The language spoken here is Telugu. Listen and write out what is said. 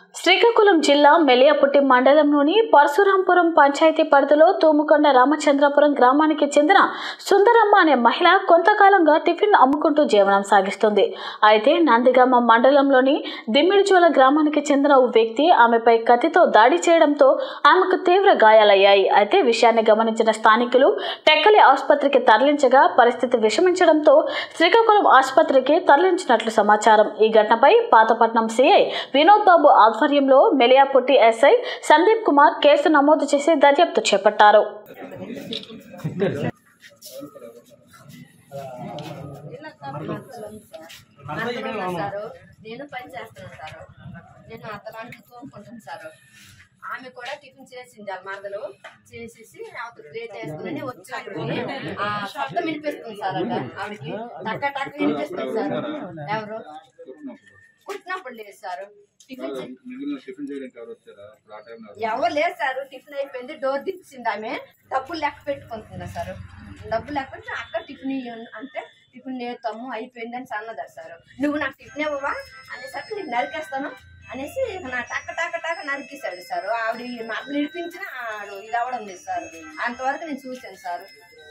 శ్రీకాకుళం జిల్లా మెలియాపుట్టి మండలంలోని పరశురాంపురం పంచాయతీ పరిధిలో తూముకొండ రామచంద్రపురం గ్రామానికి చెందిన సుందరమ్మ అనే మహిళ కొంతకాలంగా టిఫిన్ అమ్ముకుంటూ జీవనం సాగిస్తుంది అయితే నందిగామ మండలంలోని దిమ్మిడిచోల గ్రామానికి చెందిన ఓ వ్యక్తి ఆమెపై కత్తితో దాడి చేయడంతో ఆమెకు తీవ్ర గాయాలయ్యాయి అయితే విషయాన్ని గమనించిన స్థానికులు టెక్కలి ఆసుపత్రికి తరలించగా పరిస్థితి విషమించడంతో శ్రీకాకుళం ఆసుపత్రికి తరలించినట్లు సమాచారం ఈ ఘటనపై పాతపట్నం సిఐ వినోద్ బాబు ఆధ్వర్యంలో మెలియాపుట్టి ఎస్ఐ సందీప్ కుమార్ కేసు నమోదు చేసి దర్యాప్తు చేపట్టారు అర్థమవుతుంది సారు నేను పని చేస్తున్నాను సారు నేను అతలాంటి తోముకుంటాను సారు ఆమె కూడా టిఫిన్ చేసింది వాళ్ళ మరదలు చేసేసి అవతల ప్లేట్ వేసుకుని వచ్చాక ఆ శబ్దం వినిపిస్తుంది సార్ అక్కడ ఆవిడకి టక్క టక్క వినిపిస్తుంది సార్ ఎవరు కుట్టినప్పుడు లేదు సార్ టిఫిన్ చే- మిగిలిన టిఫిన్ చేయడానికి ఎవరు వచ్చారా ఇప్పుడు ఆ టైంలో ఎవరు? ఎవరు లేదు సార్ టిఫిన్ అయిపోయింది డోర్ దించింది ఆమె డబ్బులు లెక్క పెట్టుకుంటుందా సార్ డబ్బులు లెక్క పెట్టి అక్క టిఫిన్ ఇయ్యను అంటే టిఫిన్ నేర్తాము అయిపోయింది అని అన్నదారు సార్ నువ్వు నాకు టిఫిన్ ఇవ్వవా అనేసరికి నీకు నరికేస్తాను అనేసి నా టక్క టక్క టక్క నరికేశాడు సార్ ఆవిడ నాకు నిడిపించిన ఆడు ఇది అవ్వడం లేదు సార్ అంతవరకు నేను చూశాను సార్